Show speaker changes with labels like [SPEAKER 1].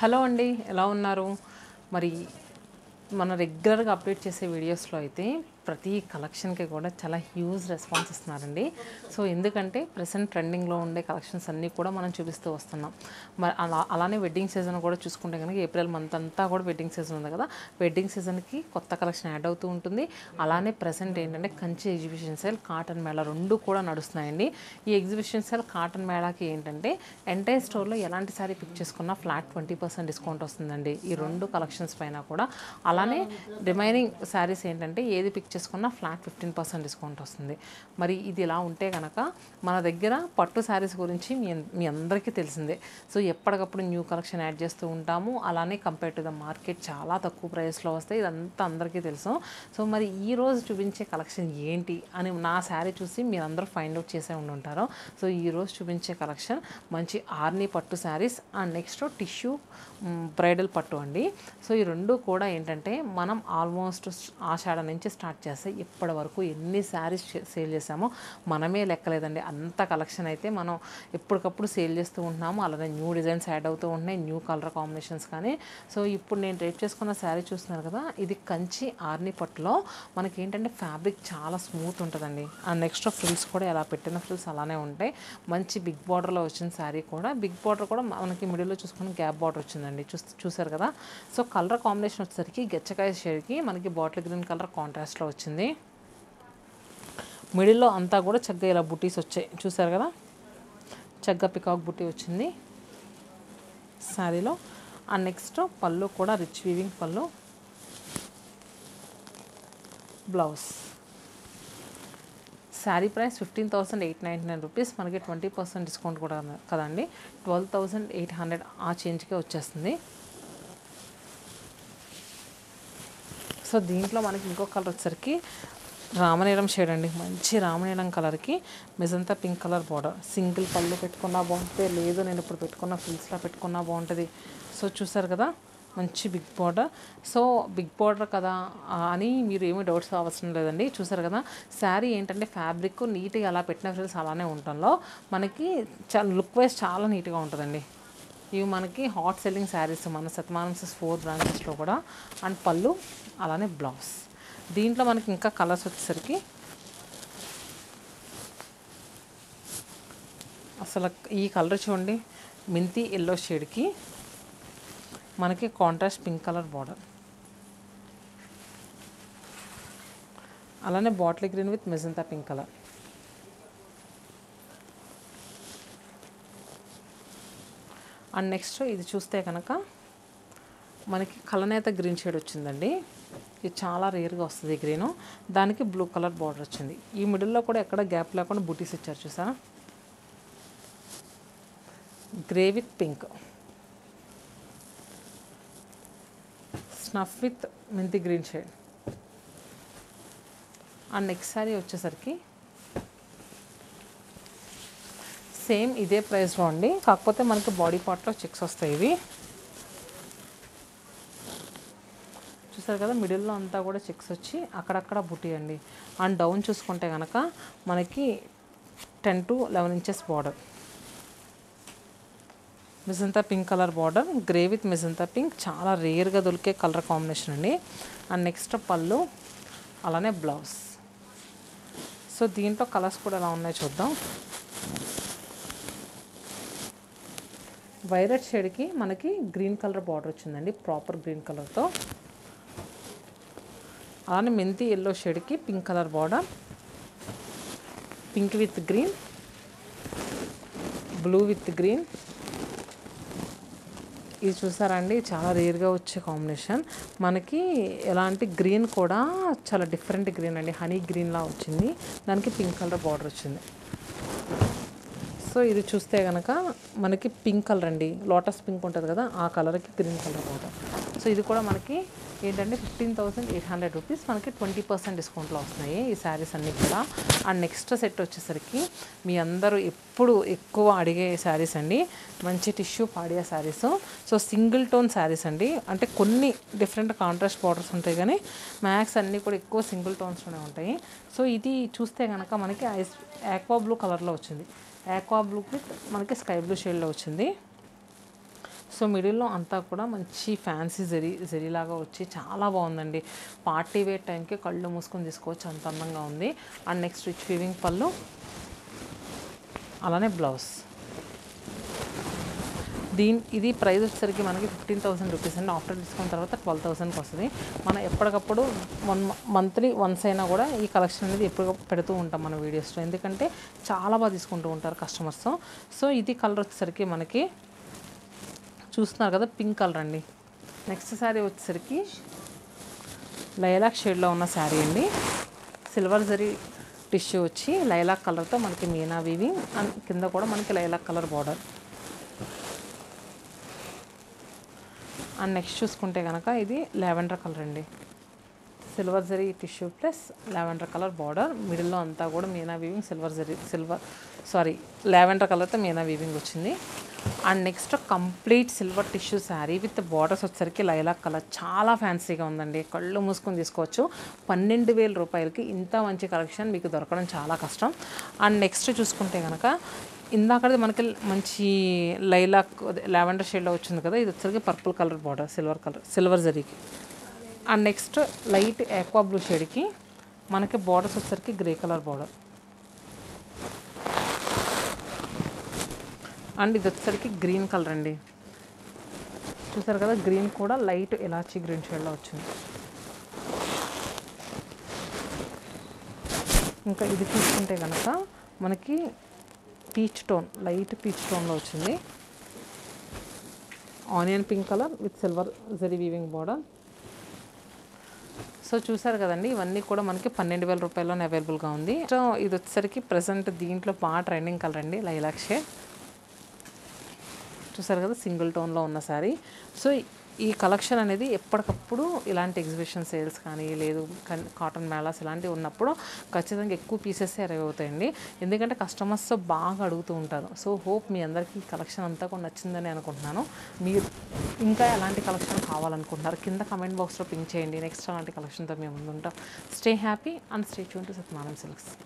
[SPEAKER 1] hello అండి ఎలా ఉన్నారు మరి మన రెగ్యులర్గా అప్డేట్ చేసే వీడియోస్లో అయితే ప్రతి కలెక్షన్కి కూడా చాలా హ్యూజ్ రెస్పాన్స్ ఇస్తున్నారండి సో ఎందుకంటే ప్రజెంట్ ట్రెండింగ్లో ఉండే కలెక్షన్స్ అన్నీ కూడా మనం చూపిస్తూ వస్తున్నాం మరి అలా అలానే వెడ్డింగ్ సీజన్ కూడా చూసుకుంటే కనుక ఏప్రిల్ మంత్ అంతా కూడా వెడ్డింగ్ సీజన్ ఉంది కదా వెడ్డింగ్ సీజన్కి కొత్త కలెక్షన్ యాడ్ అవుతూ ఉంటుంది అలానే ప్రజెంట్ ఏంటంటే Kanchi exhibition sale cotton mela రెండు కూడా నడుస్తున్నాయండి ఈ ఎగ్జిబిషన్ సేల్ కాటన్ మేళాకి ఏంటంటే ఎంటైర్ స్టోర్లో ఎలాంటి సారీ పిక్ చేసుకున్నా ఫ్లాట్ ట్వంటీ పర్సెంట్ డిస్కౌంట్ వస్తుందండి ఈ రెండు కలెక్షన్స్ పైన కూడా అలానే రిమైనింగ్ శారీస్ ఏంటంటే ఏది పిక్ చేసుకున్నా ఫ్లాట్ ఫిఫ్టీన్ పర్సెంట్ డిస్కౌంట్ వస్తుంది మరి ఇది ఇలా ఉంటే కనుక మన దగ్గర పట్టు శారీస్ గురించి మీ అన్- మీ అందరికీ తెలిసిందే సో ఎప్పటికప్పుడు న్యూ కలెక్షన్ యాడ్ చేస్తూ ఉంటాము అలానే కంపేర్ టు ద మార్కెట్ చాలా తక్కువ ప్రైస్లో వస్తాయి ఇదంతా అందరికీ తెలుసు సో మరి ఈ రోజు చూపించే కలెక్షన్ ఏంటి అని నా శారీ చూసి మీరు అందరూ ఫైండ్ అవుట్ చేసే ఉండి ఉంటారు సో ఈ రోజు చూపించే కలెక్షన్ మంచి ఆర్నీ పట్టు saris and next tissue bridal పట్టు అండి సో ఈ రెండు కూడా ఏంటంటే మనం ఆల్మోస్ట్ ఆషాఢ నుంచి స్టార్ట్ చేస్తే ఇప్పటి వరకు ఎన్ని శారీస్ సేల్ చేసామో మనమే లెక్కలేదండి అంత కలెక్షన్ అయితే మనం ఎప్పటికప్పుడు సేల్ చేస్తూ ఉంటున్నాము అలానే న్యూ డిజైన్స్ యాడ్ అవుతూ ఉంటున్నాయి న్యూ కలర్ కాంబినేషన్స్ కానీ సో ఇప్పుడు నేను రేట్ చేసుకున్న శారీ చూస్తున్నారు కదా ఇది కంచి ఆర్ని పట్టులో మనకి ఏంటంటే ఫ్యాబ్రిక్ చాలా స్మూత్ ఉంటుందండి అండ్ నెక్స్ట్ ఫ్రిల్స్ కూడా ఎలా పెట్టిన ఫ్రిల్స్ అలానే ఉంటాయి మంచి బిగ్ బార్డర్లో వచ్చిన శారీ కూడా బిగ్ బార్డర్ కూడా మనకి మిడిల్లో చూసుకుని గ్యాప్ బార్డర్ వచ్చిందండి చూ చూసారు కదా సో కలర్ కాంబినేషన్ వచ్చేసరికి గచ్చకాయ షేడ్కి మనకి బాటిల్ గ్రీన్ కలర్ కాంట్రాస్ట్లో వచ్చింది మిడిల్లో అంతా కూడా చక్కగా ఇలా బుటీస్ వచ్చాయి చూసారు కదా చక్కగా పికాక్ బుట్టి వచ్చింది శారీలో అండ్ నెక్స్ట్ పళ్ళు కూడా రిచ్ వీవింగ్ పళ్ళు blouse sari price fifteen thousand eight ninety nine rupees మనకి ట్వంటీ పర్సెంట్ డిస్కౌంట్ కూడా కదండి ట్వెల్వ్ థౌసండ్ ఎయిట్ హండ్రెడ్ ఆ చేంజ్కే వచ్చేస్తుంది సో దీంట్లో మనకి ఇంకో కలర్ వచ్చేసరికి రామనీలం షేడ్ అండి మంచి రామనీలం కలర్కి magenta pink colour border single పళ్ళు పెట్టుకున్నా బాగుంటుంది లేదు నేను ఇప్పుడు పెట్టుకున్న ఫుల్స్లా పెట్టుకున్నా బాగుంటుంది సో చూసారు కదా మంచి big border so big border కదా ఆ, అని మీరు ఏమీ డౌట్స్ అవసరం లేదండి చూసారు కదా శారీ ఏంటంటే ఫ్యాబ్రిక్ నీట్గా అలా పెట్టిన ఫ్రిల్స్ అలానే ఉండటంలో మనకి చాలా లుక్ వైజ్ చాలా నీట్గా ఉంటుందండి ఇవి మనకి హాట్ సెల్లింగ్ శారీస్ మన సత్మానసస్ ఫోర్ బ్రాంచెస్లో కూడా అండ్ పళ్ళు అలానే బ్లౌజ్ దీంట్లో మనకి ఇంకా కలర్స్ వచ్చేసరికి అసలు ఈ కలర్ చూడండి మెంతి ఎల్లో షేడ్కి మనకి కాంట్రాస్ట్ పింక్ కలర్ బార్డర్ అలానే bottle green with magenta pink colour and next ఇది చూస్తే కనుక మనకి కలనేత గ్రీన్ షేడ్ వచ్చిందండి ఇది చాలా రేర్గా వస్తుంది ఈ గ్రీను దానికి బ్లూ కలర్ బార్డర్ వచ్చింది ఈ మిడిల్లో కూడా ఎక్కడ గ్యాప్ లేకుండా బూటీస్ ఇచ్చారు చూసారా grey with pink snuff with మెంతి green shade and next sari వచ్చేసరికి సేమ్ ఇదే ప్రైస్లో అండి కాకపోతే మనకి బాడీ పార్ట్లో చెక్స్ వస్తాయి ఇవి చూసారు కదా మిడిల్లో అంతా కూడా చెక్స్ వచ్చి అక్కడక్కడ బుట్టి అండి అండ్ డౌన్ చూసుకుంటే కనుక మనకి ten to eleven inches border magenta pink colour border grey with magenta pink చాలా రేర్గా దొరికే కలర్ కాంబినేషన్ అండి అండ్ నెక్స్ట్ పళ్ళు అలానే బ్లౌజ్ సో దీంట్లో కలర్స్ కూడా ఎలా ఉన్నాయో చూద్దాం వైలెట్ షేడ్కి మనకి గ్రీన్ కలర్ బార్డర్ వచ్చిందండి ప్రాపర్ గ్రీన్ కలర్తో అలానే మెంతి ఎల్లో షేడ్కి pink colour border pink with green blue with green ఇది చూసారండి చాలా రేర్గా వచ్చే కాంబినేషన్ మనకి ఎలాంటి గ్రీన్ కూడా చాలా డిఫరెంట్ గ్రీన్ అండి హనీ గ్రీన్లా వచ్చింది దానికి పింక్ కలర్ బార్డర్ వచ్చింది సో ఇది చూస్తే కనుక మనకి పింక్ కలర్ అండి లోటస్ పింక్ ఉంటుంది కదా ఆ కలర్కి గ్రీన్ కలర్ బార్డర్ సో ఇది కూడా మనకి ఏంటంటే fifteen thousand eight hundred rupees మనకి ట్వంటీ పర్సెంట్ డిస్కౌంట్లో వస్తున్నాయి ఈ శారీస్ అన్నీ కూడా అండ్ నెక్స్ట్ సెట్ వచ్చేసరికి మీ అందరూ ఎప్పుడు ఎక్కువ అడిగే శారీస్ అండి మంచి టిష్యూ పాడియా saris so single tone saris అండి అంటే కొన్ని డిఫరెంట్ కాంట్రాస్ట్ బార్డర్స్ ఉంటాయి కానీ మ్యాక్స్ అన్నీ కూడా ఎక్కువ సింగిల్ టోన్స్లోనే ఉంటాయి సో ఇది చూస్తే కనుక మనకి ఐస్ ఆక్వా బ్లూ కలర్లో వచ్చింది ఆక్వా బ్లూ విత్ మనకి స్కై బ్లూ షేడ్లో వచ్చింది సో మిడిల్లో అంతా కూడా మంచి ఫ్యాన్సీ జరీ జరీలాగా వచ్చి చాలా బాగుందండి పార్టీ వేర్ టైంకి కళ్ళు మూసుకొని తీసుకోవచ్చు అంత అందంగా ఉంది అండ్ నెక్స్ట్ రిచ్ ఫీవింగ్ పళ్ళు అలానే బ్లౌజ్ దీని ఇది ప్రైస్ వచ్చేసరికి మనకి ఫిఫ్టీన్ థౌసండ్ రూపీస్ అండి ఆఫ్టర్ డిస్కౌంట్ తర్వాత ట్వెల్వ్ థౌసండ్కి వస్తుంది మనం ఎప్పటికప్పుడు వన్ మంత్లీ వన్స్ అయినా కూడా ఈ కలెక్షన్ అనేది ఎప్పుడు పెడుతూ ఉంటాం మన వీడియోస్లో ఎందుకంటే చాలా బాగా తీసుకుంటూ ఉంటారు కస్టమర్స్ సో ఇది కలర్ వచ్చేసరికి మనకి చూస్తున్నారు కదా పింక్ కలర్ అండి నెక్స్ట్ శారీ వచ్చేసరికి లైలాక్ షేడ్లో ఉన్న శారీ అండి సిల్వర్ జరీ టిష్యూ వచ్చి లైలాక్ కలర్తో మనకి మీనా వీవింగ్ అండ్ కింద కూడా మనకి lilac colour border and next చూసుకుంటే కనుక ఇది లావెండర్ కలర్ అండి silver zari tissue plus lavender colour border మిడిల్లో అంతా కూడా meena weaving silver zari silver sari lavender కలర్తో మీనా వీవింగ్ వచ్చింది and next complete silver tissue sari with borders వచ్చేసరికి లైలాక్ కలర్ చాలా ఫ్యాన్సీగా ఉందండి కళ్ళు మూసుకొని తీసుకోవచ్చు పన్నెండు వేల రూపాయలకి ఇంత మంచి కలెక్షన్ మీకు దొరకడం చాలా కష్టం అండ్ నెక్స్ట్ చూసుకుంటే కనుక ఇందాకది మనకి మంచి లైలాక్ లావెండర్ షేడ్లో వచ్చింది కదా ఇది వచ్చరికి purple colour border silver colour silver జరీకి and next light aqua blue షేడ్కి మనకి బార్డర్స్ వచ్చరికి గ్రే కలర్ బార్డర్ అండ్ ఇది వచ్చేసరికి గ్రీన్ కలర్ అండి చూసారు కదా గ్రీన్ కూడా లైట్ ఎలాచీ గ్రీన్ షేడ్లో వచ్చింది ఇంకా ఇది చూసుకుంటే కనుక మనకి పీచ్ టోన్ లైట్ పీచ్ టోన్లో వచ్చింది onion pink colour with silver zari weaving border so చూసారు కదండి ఇవన్నీ కూడా మనకి పన్నెండు వేల రూపాయల్లోనే అవైలబుల్గా ఉంది సో ఇది వచ్చేసరికి ప్రజెంట్ దీంట్లో బాగా ట్రెండింగ్ కలర్ అండి లైలాక్ షేడ్ చూసారు కదా సింగిల్ టోన్లో ఉన్న శారీ సో ఈ కలెక్షన్ అనేది ఎప్పటికప్పుడు ఇలాంటి ఎగ్జిబిషన్ సేల్స్ కానీ లేదు కన్- కాటన్ మేళాస్ ఇలాంటివి ఉన్నప్పుడు ఖచ్చితంగా ఎక్కువ పీసెస్ అరైవ్ అవుతాయండి ఎందుకంటే కస్టమర్స్ బాగా అడుగుతూ ఉంటారు సో హోప్ మీ అందరికీ ఈ కలెక్షన్ అంతా కూడా నచ్చిందని అనుకుంటున్నాను మీరు ఇంకా ఎలాంటి కలెక్షన్ కావాలనుకుంటున్నారు కింద కమెంట్ బాక్స్లో పింక్ చేయండి నెక్స్ట్ అలాంటి కలెక్షన్తో మేము ముందుంటాం stay happy and stay tune to Satyanarayana silks